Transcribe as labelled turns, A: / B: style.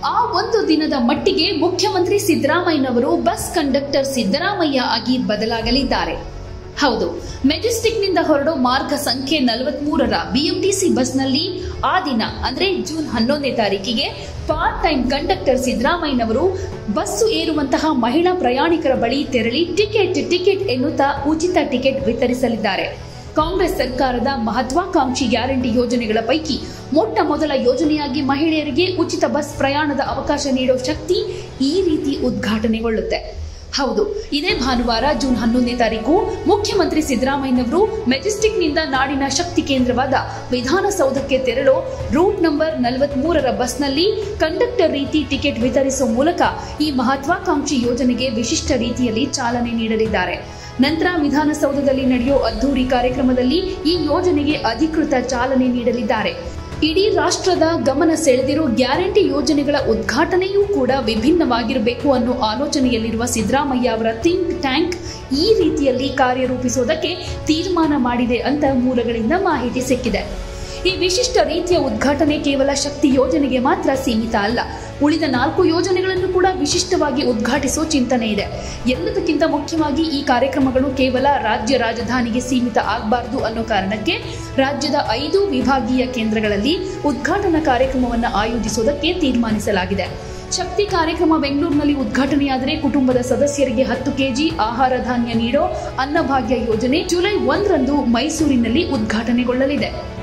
A: ಆ ಒಂದು ದಿನದ ಮಟ್ಟಿಗೆ ಮುಖ್ಯಮಂತ್ರಿ ಸಿದ್ದರಾಮಯ್ಯನವರು ಬಸ್ ಕಂಡಕ್ಟರ್ ಸಿದ್ದರಾಮಯ್ಯ ಆಗಿ ಬದಲಾಗಲಿದ್ದಾರೆ ಹೌದು ಮೆಜೆಸ್ಟಿಕ್ನಿಂದ ಹೊರಡೋ ಮಾರ್ಗ ಸಂಖ್ಯೆ ನಲವತ್ಮೂರರ ಬಿಎಂಟಿಸಿ ಬಸ್ನಲ್ಲಿ ಆ ದಿನ ಅಂದ್ರೆ ಜೂನ್ ಹನ್ನೊಂದನೇ ತಾರೀಕಿಗೆ ಪಾರ್ಟ್ ಟೈಮ್ ಕಂಡಕ್ಟರ್ ಸಿದ್ದರಾಮಯ್ಯನವರು ಬಸ್ಸು ಏರುವಂತಹ ಮಹಿಳಾ ಪ್ರಯಾಣಿಕರ ಬಳಿ ತೆರಳಿ ಟಿಕೆಟ್ ಟಿಕೆಟ್ ಎನ್ನುತ್ತಾ ಉಚಿತ ಟಿಕೆಟ್ ವಿತರಿಸಲಿದ್ದಾರೆ ಕಾಂಗ್ರೆಸ್ ಸರ್ಕಾರದ ಮಹತ್ವಾಕಾಂಕ್ಷಿ ಗ್ಯಾರಂಟಿ ಯೋಜನೆಗಳ ಪೈಕಿ ಮೊಟ್ಟ ಮೊದಲ ಯೋಜನೆಯಾಗಿ ಮಹಿಳೆಯರಿಗೆ ಉಚಿತ ಬಸ್ ಪ್ರಯಾಣದ ಅವಕಾಶ ನೀಡೋ ಶಕ್ತಿ ಈ ರೀತಿ ಉದ್ಘಾಟನೆಗೊಳ್ಳುತ್ತೆ ಹೌದು ಇದೇ ಭಾನುವಾರ ಜೂನ್ ಹನ್ನೊಂದನೇ ತಾರೀಕು ಮುಖ್ಯಮಂತ್ರಿ ಸಿದ್ದರಾಮಯ್ಯನವರು ಮೆಜೆಸ್ಟಿಕ್ನಿಂದ ನಾಡಿನ ಶಕ್ತಿ ಕೇಂದ್ರವಾದ ವಿಧಾನಸೌಧಕ್ಕೆ ತೆರಳೋ ರೂಟ್ ನಂಬರ್ ನಲವತ್ಮೂರರ ಬಸ್ನಲ್ಲಿ ಕಂಡಕ್ಟರ್ ರೀತಿ ಟಿಕೆಟ್ ವಿತರಿಸುವ ಮೂಲಕ ಈ ಮಹತ್ವಾಕಾಂಕ್ಷಿ ಯೋಜನೆಗೆ ವಿಶಿಷ್ಟ ರೀತಿಯಲ್ಲಿ ಚಾಲನೆ ನೀಡಲಿದ್ದಾರೆ ನಂತರ ವಿಧಾನಸೌಧದಲ್ಲಿ ನಡೆಯೋ ಅದ್ದೂರಿ ಕಾರ್ಯಕ್ರಮದಲ್ಲಿ ಈ ಯೋಜನೆಗೆ ಅಧಿಕೃತ ಚಾಲನೆ ನೀಡಲಿದ್ದಾರೆ ಇಡೀ ರಾಷ್ಟ್ರದ ಗಮನ ಸೆಳೆದಿರೋ ಗ್ಯಾರಂಟಿ ಯೋಜನೆಗಳ ಉದ್ಘಾಟನೆಯೂ ಕೂಡ ವಿಭಿನ್ನವಾಗಿರಬೇಕು ಅನ್ನೋ ಆಲೋಚನೆಯಲ್ಲಿರುವ ಸಿದ್ದರಾಮಯ್ಯ ಅವರ ಥಿಂಕ್ ಟ್ಯಾಂಕ್ ಈ ರೀತಿಯಲ್ಲಿ ಕಾರ್ಯರೂಪಿಸೋದಕ್ಕೆ ತೀರ್ಮಾನ ಮಾಡಿದೆ ಅಂತ ಮೂಲಗಳಿಂದ ಮಾಹಿತಿ ಸಿಕ್ಕಿದೆ ಈ ವಿಶಿಷ್ಟ ರೀತಿಯ ಉದ್ಘಾಟನೆ ಕೇವಲ ಶಕ್ತಿ ಯೋಜನೆಗೆ ಮಾತ್ರ ಸೀಮಿತ ಅಲ್ಲ ಉಳಿದ ನಾಲ್ಕು ಯೋಜನೆಗಳನ್ನು ಕೂಡ ವಿಶಿಷ್ಟವಾಗಿ ಉದ್ಘಾಟಿಸೋ ಚಿಂತನೆ ಇದೆ ಎಲ್ಲದಕ್ಕಿಂತ ಮುಖ್ಯವಾಗಿ ಈ ಕಾರ್ಯಕ್ರಮಗಳು ಕೇವಲ ರಾಜ್ಯ ರಾಜಧಾನಿಗೆ ಸೀಮಿತ ಆಗಬಾರದು ಅನ್ನೋ ಕಾರಣಕ್ಕೆ ರಾಜ್ಯದ ಐದು ವಿಭಾಗೀಯ ಕೇಂದ್ರಗಳಲ್ಲಿ ಉದ್ಘಾಟನಾ ಕಾರ್ಯಕ್ರಮವನ್ನು ಆಯೋಜಿಸುವುದಕ್ಕೆ ತೀರ್ಮಾನಿಸಲಾಗಿದೆ ಶಕ್ತಿ ಕಾರ್ಯಕ್ರಮ ಬೆಂಗಳೂರಿನಲ್ಲಿ ಉದ್ಘಾಟನೆಯಾದರೆ ಕುಟುಂಬದ ಸದಸ್ಯರಿಗೆ ಹತ್ತು ಕೆಜಿ ಆಹಾರ ಧಾನ್ಯ ನೀಡೋ ಅನ್ನಭಾಗ್ಯ ಯೋಜನೆ ಜುಲೈ ಒಂದರಂದು ಮೈಸೂರಿನಲ್ಲಿ ಉದ್ಘಾಟನೆಗೊಳ್ಳಲಿದೆ